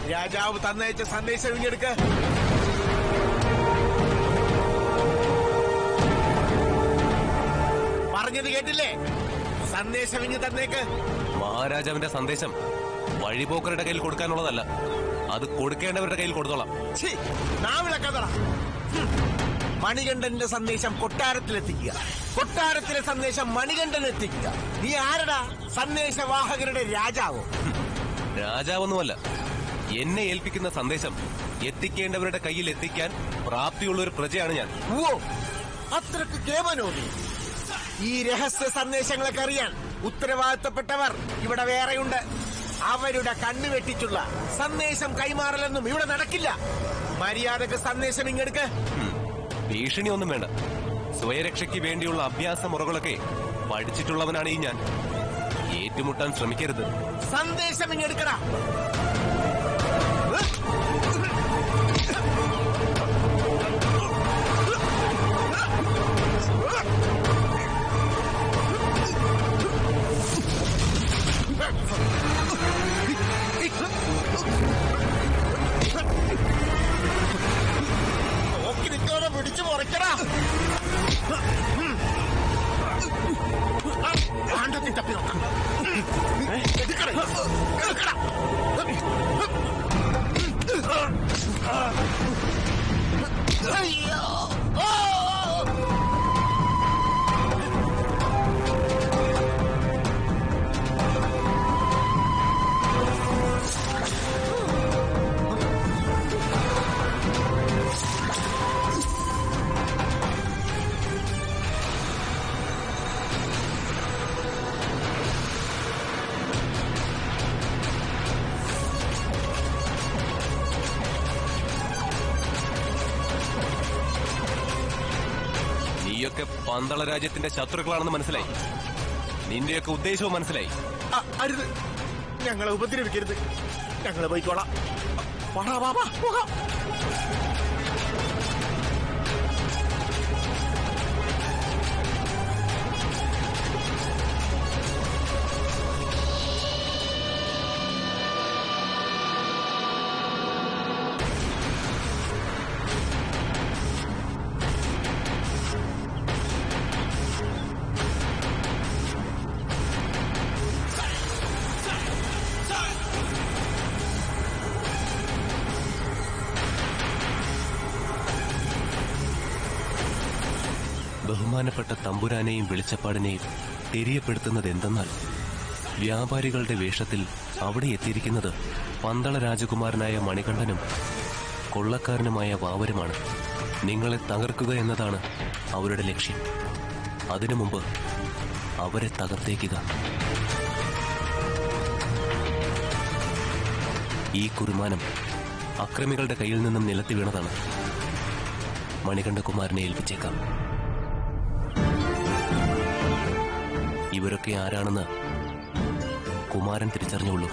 രാജാവ് തന്നയച്ച സന്ദേശം ഇങ്ങെടുക്ക് പറഞ്ഞത് കേട്ടില്ലേ സന്ദേശം ഇങ്ങ് തന്നേക്ക് മഹാരാജാവിന്റെ സന്ദേശം വഴിപോക്കരുടെ കയ്യിൽ കൊടുക്കാനുള്ളതല്ല അത് കൊടുക്കേണ്ടവരുടെ കയ്യിൽ കൊടുത്തോളാം ഛീ, നാവിളക്കതറ ഹും. മണികണ്ഠന്റെ സന്ദേശം കൊട്ടാരത്തിലെത്തിക്കുക കൊട്ടാരത്തിലെ സന്ദേശം മണികണ്ഠൻ എത്തിക്കുക നീ ആരടാ സന്ദേശവാഹകരുടെ രാജാവോ രാജാവൊന്നുമല്ല എന്നെ ഏൽപ്പിക്കുന്ന സന്ദേശം എത്തിക്കേണ്ടവരുടെ കയ്യിൽ എത്തിക്കാൻ പ്രാപ്തിയുള്ള ഒരു പ്രജയാണ് ഞാൻ ഓ അത്രക്ക് കേവനോ നീ ഈ രഹസ്യ സന്ദേശങ്ങളൊക്കെ അറിയാൻ ഉത്തരവാദിത്തപ്പെട്ടവർ ഇവിടെ വേറെയുണ്ട് അവരുടെ കണ്ണു വെട്ടിച്ചുള്ള സന്ദേശം കൈമാറലൊന്നും ഇവിടെ നടക്കില്ല മര്യാദക്ക് സന്ദേശം ഇങ്ങെടുക്ക് ഹും. ഭീഷണിയൊന്നും വേണ്ട സ്വയരക്ഷയ്ക്ക് വേണ്ടിയുള്ള അഭ്യാസ മുറകളൊക്കെ പഠിച്ചിട്ടുള്ളവനാണ് ഈ ഞാൻ ഏറ്റുമുട്ടാൻ ശ്രമിക്കരുത് സന്ദേശം ഇങ്ങെടുക്കടാ നോക്കി നിൽക്കാതെ പിടിച്ചു മുറയ്ക്കടാ ആണ്ടത്തിൽ തപ്പി നോക്കാം എടുക്കട എടുക്കട അയ്യോ ഓ നീയൊക്കെ പന്തള രാജ്യത്തിന്റെ ശത്രുക്കളാണെന്ന് മനസ്സിലായി നിന്റെയൊക്കെ ഉദ്ദേശവും മനസ്സിലായി അ- അരുത് ഞങ്ങളെ ഉപദ്രവിക്കരുത് ഞങ്ങളെ പോയിക്കോളാം വാടാ വാ പോകാം ബഹുമാനപ്പെട്ട തമ്പുരാനെയും വെളിച്ചപ്പാടിനെയും തെരിയപ്പെടുത്തുന്നത് എന്തെന്നാൽ വ്യാപാരികളുടെ വേഷത്തിൽ അവിടെ എത്തിയിരിക്കുന്നത് പന്തള രാജകുമാരനായ മണികണ്ഠനും കൊള്ളക്കാരനുമായ വാവരുമാണ് നിങ്ങളെ തകർക്കുക എന്നതാണ് അവരുടെ ലക്ഷ്യം അതിനു മുമ്പ് അവരെ തകർത്തേക്കുക ഈ കുറുമാനം അക്രമികളുടെ കയ്യിൽ നിന്നും നിലത്തി വീണതാണ് മണികണ്ഠകുമാരനെ ഏൽപ്പിച്ചേക്കാം ഇവരൊക്കെ ആരാണെന്ന് കുമാരൻ തിരിച്ചറിഞ്ഞുള്ളൂ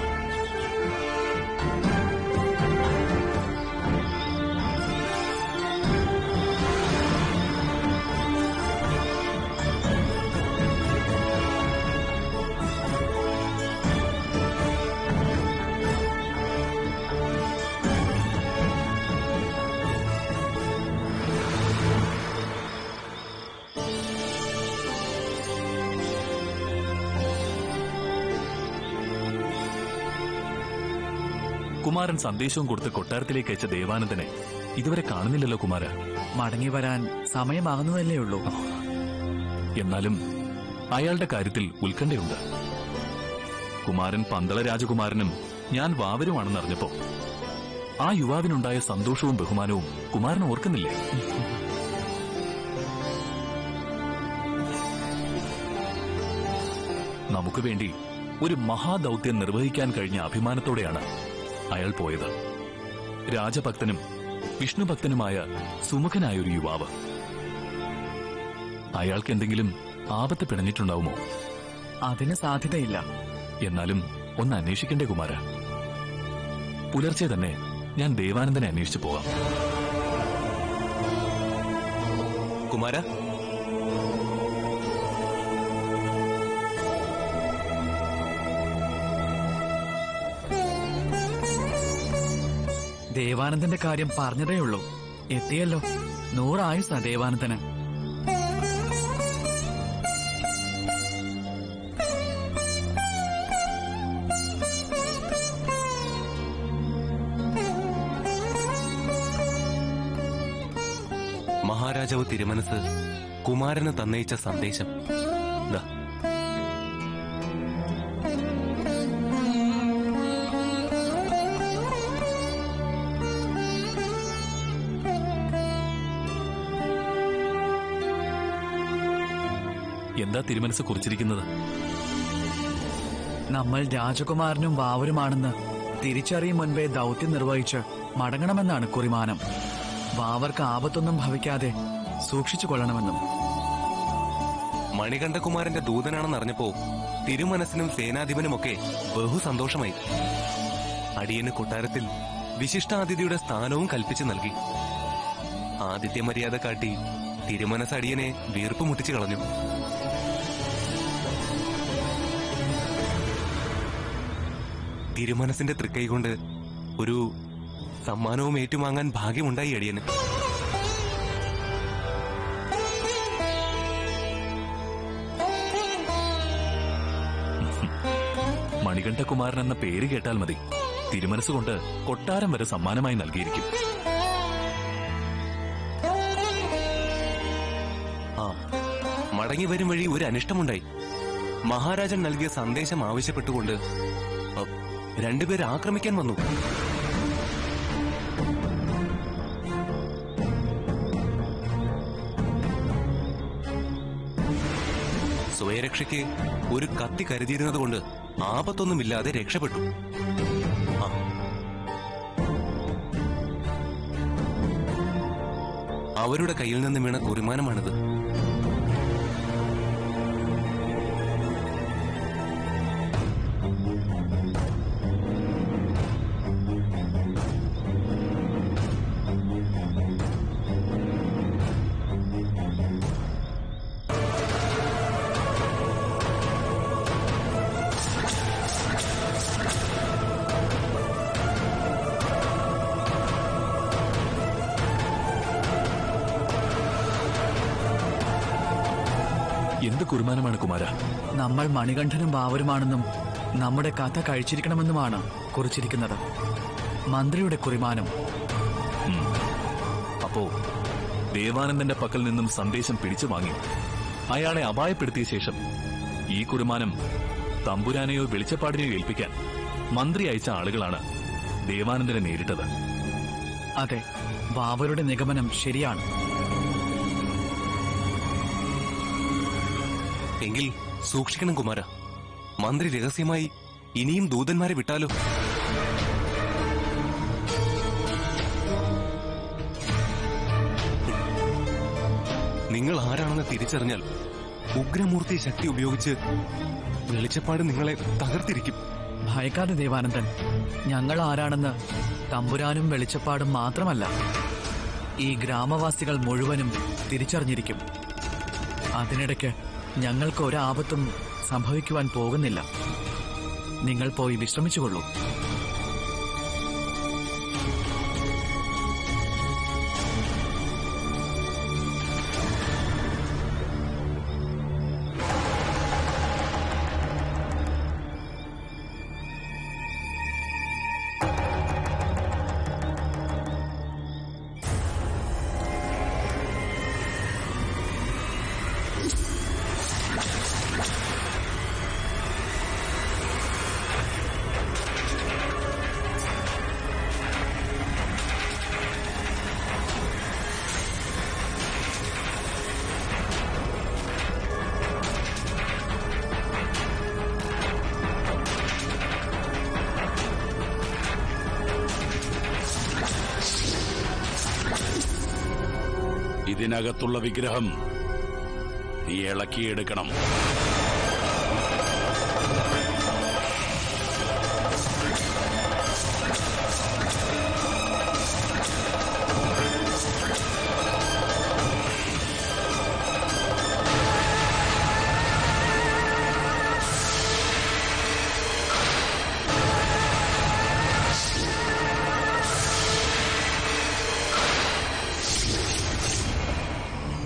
കുമാരൻ സന്ദേശവും കൊടുത്ത് കൊട്ടാരത്തിലേക്ക് അയച്ച ദേവാനന്ദനെ ഇതുവരെ കാണുന്നില്ലല്ലോ കുമാര മടങ്ങി വരാൻ സമയമാകുന്നതല്ലേ ഉള്ളൂ എന്നാലും അയാളുടെ കാര്യത്തിൽ ഉത്കണ്ഠയുണ്ട് കുമാരൻ പന്തള രാജകുമാരനും ഞാൻ വാവരുമാണെന്ന് അറിഞ്ഞപ്പോ ആ യുവാവിനുണ്ടായ സന്തോഷവും ബഹുമാനവും കുമാരൻ ഓർക്കുന്നില്ലേ നമുക്ക് വേണ്ടി ഒരു മഹാദൗത്യം നിർവഹിക്കാൻ കഴിഞ്ഞ അഭിമാനത്തോടെയാണ് അയാൾ പോയത് രാജഭക്തനും വിഷ്ണുഭക്തനുമായ സുമുഖനായ ഒരു യുവാവ് അയാൾക്ക് എന്തെങ്കിലും ആപത്ത് പിണഞ്ഞിട്ടുണ്ടാവുമോ അതിന് സാധ്യതയില്ല എന്നാലും ഒന്ന് അന്വേഷിക്കണ്ടേ കുമാര പുലർച്ചെ തന്നെ ഞാൻ ദേവാനന്ദനെ അന്വേഷിച്ചു പോകാം കുമാര ദേവാനന്ദന്റെ കാര്യം പറഞ്ഞതേ ഉള്ളൂ എത്തിയല്ലോ നൂറായുസാ ദേവാനന്ദന് മഹാരാജാവ് തിരുമനസ് കുമാരന് തന്നയിച്ച സന്ദേശം ദാ. എന്താ തിരുമനസ് കുറിച്ചിരിക്കുന്നത് നമ്മൾ രാജകുമാരനും വാവരുമാണെന്ന് തിരിച്ചറിയും മുൻപേ ദൗത്യം നിർവഹിച്ച് മടങ്ങണമെന്നാണ് കുറിമാനം വാവർക്ക് ആപത്തൊന്നും ഭവിക്കാതെ സൂക്ഷിച്ചു കൊള്ളണമെന്നും മണികണ്ഠകുമാരന്റെ ദൂതനാണെന്ന് അറിഞ്ഞപ്പോ തിരുമനസിനും സേനാധിപനുമൊക്കെ ബഹു സന്തോഷമായി അടിയന് കൊട്ടാരത്തിൽ വിശിഷ്ടാതിഥിയുടെ സ്ഥാനവും കൽപ്പിച്ചു നൽകി ആദിത്യ മര്യാദ കാട്ടി തിരുമനസ് അടിയനെ വീർപ്പ് മുട്ടിച്ചു കളഞ്ഞു തിരുമനസിന്റെ തൃക്കൈ കൊണ്ട് ഒരു സമ്മാനവും ഏറ്റുവാങ്ങാൻ ഭാഗ്യമുണ്ടായി അടിയന് മണികണ്ഠകുമാരൻ എന്ന പേര് കേട്ടാൽ മതി തിരുമനസ്സുകൊണ്ട് കൊട്ടാരം വരെ സമ്മാനമായി നൽകിയിരിക്കും ആ മടങ്ങി വരും വഴി ഒരു അനിഷ്ടമുണ്ടായി മഹാരാജൻ നൽകിയ സന്ദേശം ആവശ്യപ്പെട്ടുകൊണ്ട് അ, രണ്ടുപേർ ആക്രമിക്കാൻ വന്നു സ്വയരക്ഷയ്ക്ക് ഒരു കത്തി കരുതിയിരുന്നത് കൊണ്ട് ആപത്തൊന്നുമില്ലാതെ രക്ഷപ്പെട്ടു ആ അവരുടെ കയ്യിൽ നിന്ന് വീണ കുറിമാനമാണിത് എന്ത് കുറുമാനമാണ് കുമാര നമ്മൾ മണികണ്ഠനും വാവരുമാണെന്നും നമ്മുടെ കഥ കഴിച്ചിരിക്കണമെന്നുമാണ് കുറിച്ചിരിക്കുന്നത് മന്ത്രിയുടെ കുറിമാനം അപ്പോ ദേവാനന്ദന്റെ പക്കൽ നിന്നും സന്ദേശം പിടിച്ചു വാങ്ങി അയാളെ അപായപ്പെടുത്തിയ ശേഷം ഈ കുറുമാനം തമ്പുരാനെയോ വെളിച്ചപ്പാടിനെയോ ഏൽപ്പിക്കാൻ മന്ത്രി അയച്ച ആളുകളാണ് ദേവാനന്ദനെ നേരിട്ടത് അതെ വാവരുടെ നിഗമനം ശരിയാണ് എങ്കിൽ സൂക്ഷിക്കണം കുമാര മന്ത്രി രഹസ്യമായി ഇനിയും ദൂതന്മാരെ വിട്ടാലോ നിങ്ങൾ ആരാണെന്ന് തിരിച്ചറിഞ്ഞാൽ ഉഗ്രമൂർത്തി ശക്തി ഉപയോഗിച്ച് വെളിച്ചപ്പാട് നിങ്ങളെ തകർത്തിരിക്കും ഭയക്കാതെ ദേവാനന്ദൻ ഞങ്ങൾ ആരാണെന്ന് തമ്പുരാനും വെളിച്ചപ്പാടും മാത്രമല്ല ഈ ഗ്രാമവാസികൾ മുഴുവനും തിരിച്ചറിഞ്ഞിരിക്കും അതിനിടയ്ക്ക് ഞങ്ങൾക്ക് ഒരാപത്തും സംഭവിക്കുവാൻ പോകുന്നില്ല നിങ്ങൾ പോയി വിശ്രമിച്ചുകൊള്ളൂ ഇതിനകത്തുള്ള വിഗ്രഹം നീ ഇളക്കിയെടുക്കണം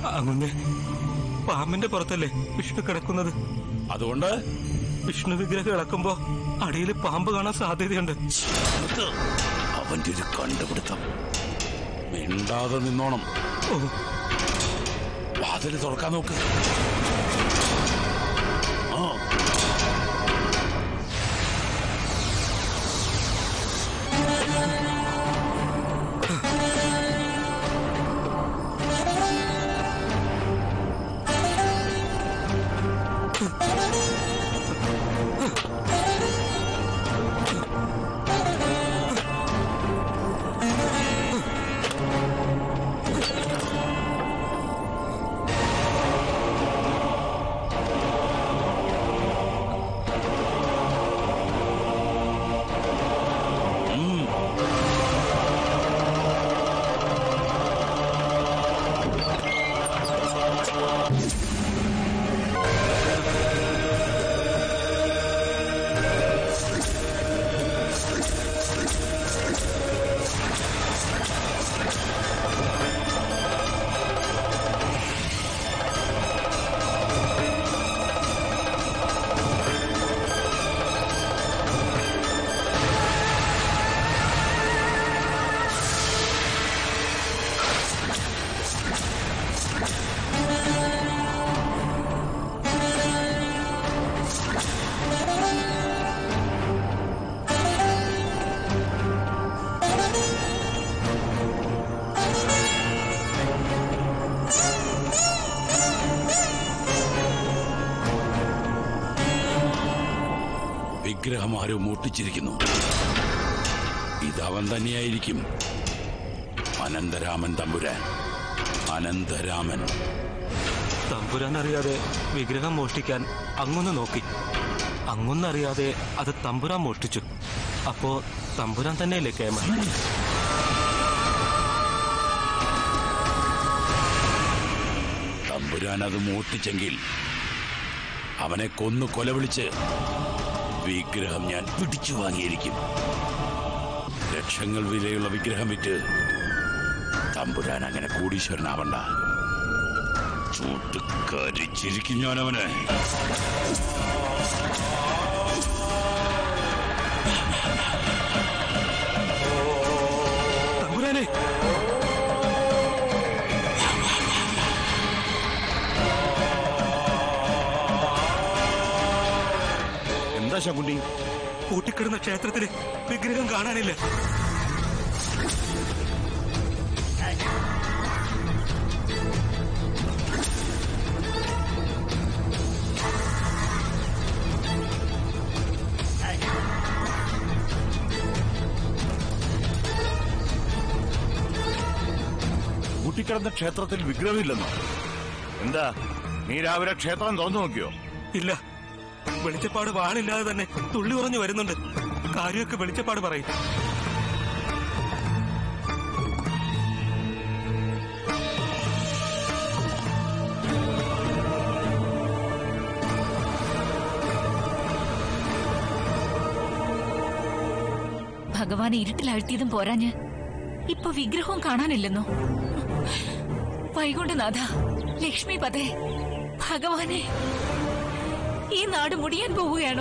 അങ്ങുന്നേ പാമ്പിന്റെ പുറത്തല്ലേ വിഷ്ണു കിടക്കുന്നത് അതുകൊണ്ട് വിഷ്ണു വിഗ്രഹം ഇളക്കുമ്പോ അടിയിൽ പാമ്പ് കാണാൻ സാധ്യതയുണ്ട് അത് അവന്റെ ഒരു കണ്ടുപിടുത്തം മിണ്ടാതെ നിന്നോണം ഓ വാതില് തുറക്കാൻ നോക്ക് ആ വിഗ്രഹം ആരോ മൂട്ടിച്ചിരിക്കുന്നു ഇതവൻ തന്നെയായിരിക്കും അനന്തരാമൻ തമ്പുരാൻ അനന്തരാമൻ തമ്പുരാൻ അറിയാതെ വിഗ്രഹം മോഷ്ടിക്കാൻ അങ്ങൊന്ന് നോക്കി അങ്ങൊന്നറിയാതെ അത് തമ്പുരാൻ മോഷ്ടിച്ചു അപ്പോ തമ്പുരാൻ തന്നെയല്ലേ കേമൻ തമ്പുരാൻ അത് മൂട്ടിച്ചെങ്കിൽ അവനെ കൊന്നു കൊലവിളിച്ച് വിഗ്രഹം ഞാൻ പിടിച്ചു വാങ്ങിയിരിക്കും ലക്ഷങ്ങൾ വിലയുള്ള വിഗ്രഹം വിറ്റ് തമ്പുരാൻ അങ്ങനെ കോടീശ്വരനാവണ്ട ചൂട്ട് കരിച്ചിരിക്കും ഞാൻ അവനെ തമ്പുരാനെ എന്താ ശകുണ്ടി കൂട്ടിക്കിടന്ന ക്ഷേത്രത്തില് വിഗ്രഹം കാണാനില്ല കൂട്ടിക്കിടന്ന ക്ഷേത്രത്തിൽ വിഗ്രഹമില്ലെന്നോ എന്താ നീ രാവിലെ ക്ഷേത്രം തുറന്നു നോക്കിയോ ഇല്ല വെളിച്ചപ്പാട് വാളില്ലാതെ തന്നെ തുള്ളി ഉറഞ്ഞു വരുന്നുണ്ട് കാര്യമൊക്കെ വെളിച്ചപ്പാട് പറയും ഭഗവാനെ ഇരുട്ടിലാഴ്ത്തിയതും പോരാഞ്ഞ് ഇപ്പൊ വിഗ്രഹവും കാണാനില്ലെന്നോ വൈകുണ്ഠനാഥ ലക്ഷ്മി പതേ ഭഗവാനെ ഈ നാട് മുടിയാൻ പോവുകയാണോ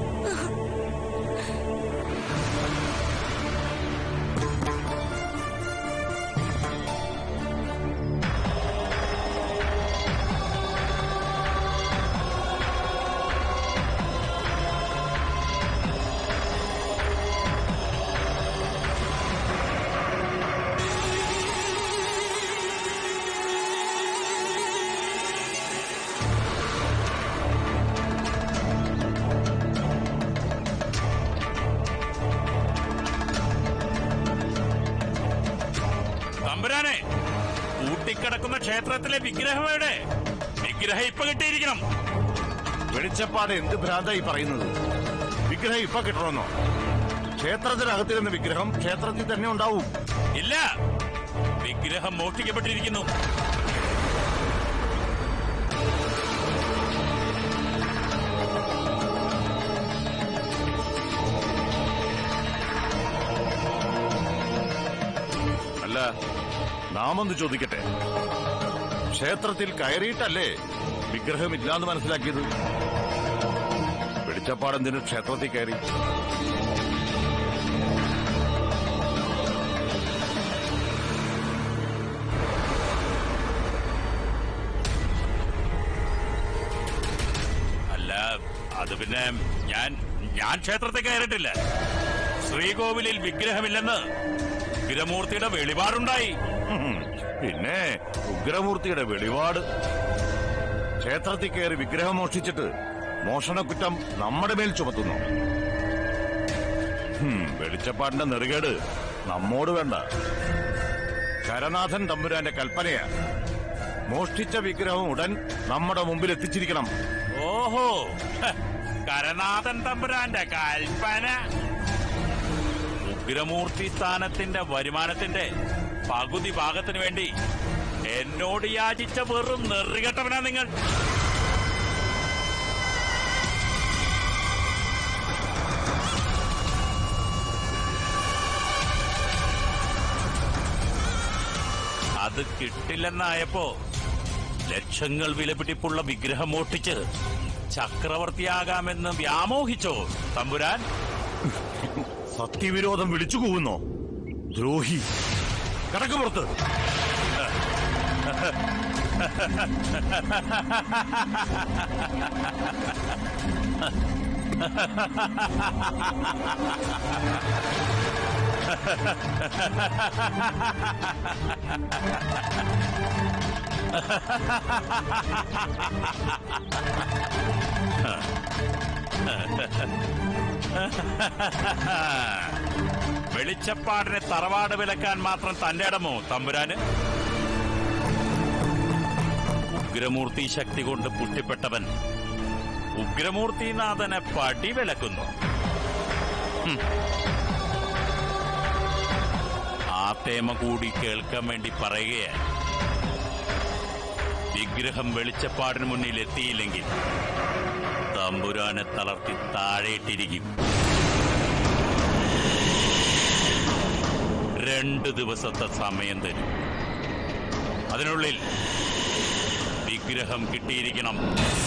തമ്പുരാനെ കൂട്ടിക്കിടക്കുന്ന ക്ഷേത്രത്തിലെ വിഗ്രഹം എവിടെ വിഗ്രഹം ഇപ്പൊ കിട്ടിയിരിക്കണം വെളിച്ചപ്പാട് എന്ത് ഭ്രാന്തായി പറയുന്നത് വിഗ്രഹം ഇപ്പൊ കിട്ടണമെന്നോ ക്ഷേത്രത്തിനകത്തിരുന്ന വിഗ്രഹം ക്ഷേത്രത്തിൽ തന്നെ ഉണ്ടാവും ഇല്ല വിഗ്രഹം മോഷ്ടിക്കപ്പെട്ടിരിക്കുന്നു അല്ല നാമൊന്ന് ചോദിക്കട്ടെ ക്ഷേത്രത്തിൽ കയറിയിട്ടല്ലേ വിഗ്രഹമില്ലാന്ന് മനസ്സിലാക്കിയത് വെളിച്ചപ്പാടെന്തിന് ക്ഷേത്രത്തിൽ കയറി അല്ല അത് പിന്നെ ഞാൻ ഞാൻ ക്ഷേത്രത്തിൽ കയറിയിട്ടില്ല ശ്രീകോവിലിൽ വിഗ്രഹമില്ലെന്ന് വിഗ്രമൂർത്തിയുടെ വെളിപാടുണ്ടായി ഹും, പിന്നെ ഉഗ്രമൂർത്തിയുടെ വെളിപാട് ക്ഷേത്രത്തിൽ കയറി വിഗ്രഹം മോഷ്ടിച്ചിട്ട് മോഷണക്കുറ്റം നമ്മുടെ മേൽ ചുമത്തുന്നു ഹും, വെളിച്ചപ്പാടിന്റെ നെറുകേട് നമ്മോട് വേണ്ട കരനാഥൻ തമ്പുരാന്റെ കൽപ്പനയാ മോഷ്ടിച്ച വിഗ്രഹം ഉടൻ നമ്മുടെ മുമ്പിൽ എത്തിച്ചിരിക്കണം ഓഹോ ഹ, കരനാഥൻ തമ്പുരാന്റെ കൽപ്പന ഉഗ്രമൂർത്തി സ്ഥാനത്തിന്റെ വരുമാനത്തിന്റെ പകുതി ഭാഗത്തിനു വേണ്ടി എന്നോട് യാചിച്ച വെറും നെറികെട്ടവനാ നിങ്ങൾ അത് കിട്ടില്ലെന്നായപ്പോ ലക്ഷങ്ങൾ വിലപിടിപ്പുള്ള വിഗ്രഹം മോഷ്ടിച്ച് ചക്രവർത്തിയാകാമെന്ന് വ്യാമോഹിച്ചോ തമ്പുരാൻ സത്യവിരോധം വിളിച്ചു കൂവുന്നോ ദ്രോഹി കടക്ക് പുറത്ത് വെളിച്ചപ്പാടിനെ തറവാട് വിലക്കാൻ മാത്രം തന്റെ ഇടമോ തമ്പുരാന് ഉഗ്രമൂർത്തി ശക്തി കൊണ്ട് പുഷ്ടിപ്പെട്ടവൻ ഉഗ്രമൂർത്തിനാഥനെ പടി വിലക്കുന്നു ഹും. ആ തേമ കൂടി കേൾക്കാൻ വേണ്ടി പറയുകയാണ് വിഗ്രഹം വെളിച്ചപ്പാടിന് മുന്നിൽ എത്തിയില്ലെങ്കിൽ തമ്പുരാനെ തളർത്തി താഴേട്ടിരിക്കും രണ്ട് ദിവസത്തെ സമയം തരും അതിനുള്ളിൽ വിഗ്രഹം കിട്ടിയിരിക്കണം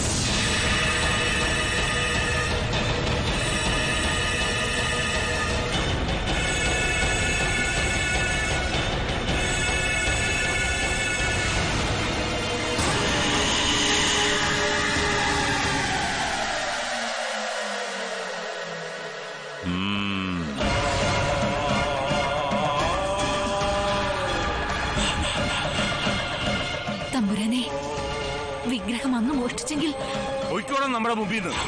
ഉം. തമ്പുരാനെ വിഗ്രഹം അങ്ങ് മോഷ്ടിച്ചെങ്കിൽ പൊയ്ക്കോണം നമ്മുടെ മുമ്പിൽ നിന്ന്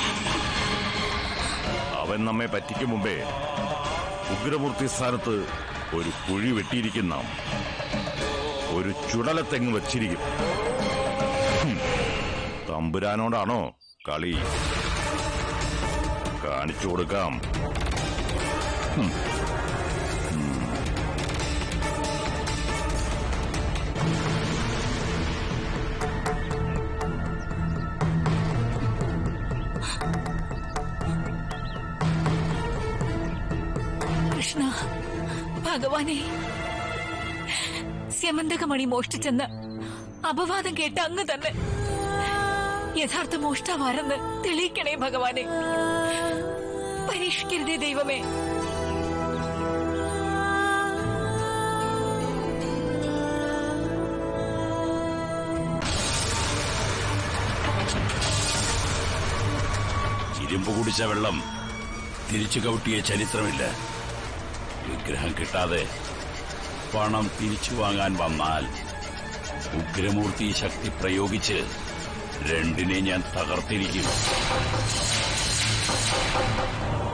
അവൻ നമ്മെ പറ്റിക്കും മുമ്പേ ഉഗ്രമൂർത്തി സ്ഥാനത്ത് ഒരു കുഴി വെട്ടിയിരിക്കുന്ന ഒരു ചുടലത്തെങ്ങ് വച്ചിരിക്കും ഹും. തമ്പുരാനോടാണോ കളി കാണിച്ചു കൊടുക്കാം കൃഷ്ണ ഭഗവാനെ സ്യമന്തകമണി മോഷ്ടിച്ചെന്ന് അപവാദം കേട്ട അങ്ങ് തന്നെ യഥാർത്ഥ മോഷ്ടാവാരെന്ന് തെളിയിക്കണേ ഭഗവാനെ പരീക്ഷിക്കരുതേ ദൈവമേ ഇരുമ്പ് കുടിച്ച വെള്ളം തിരിച്ചു കൗട്ടിയ ചരിത്രമില്ല വിഗ്രഹം കിട്ടാതെ പണം തിരിച്ചു വാങ്ങാൻ വന്നാൽ ഉഗ്രമൂർത്തി ശക്തി പ്രയോഗിച്ച് രണ്ടിനെ ഞാൻ തകർത്തിരിക്കും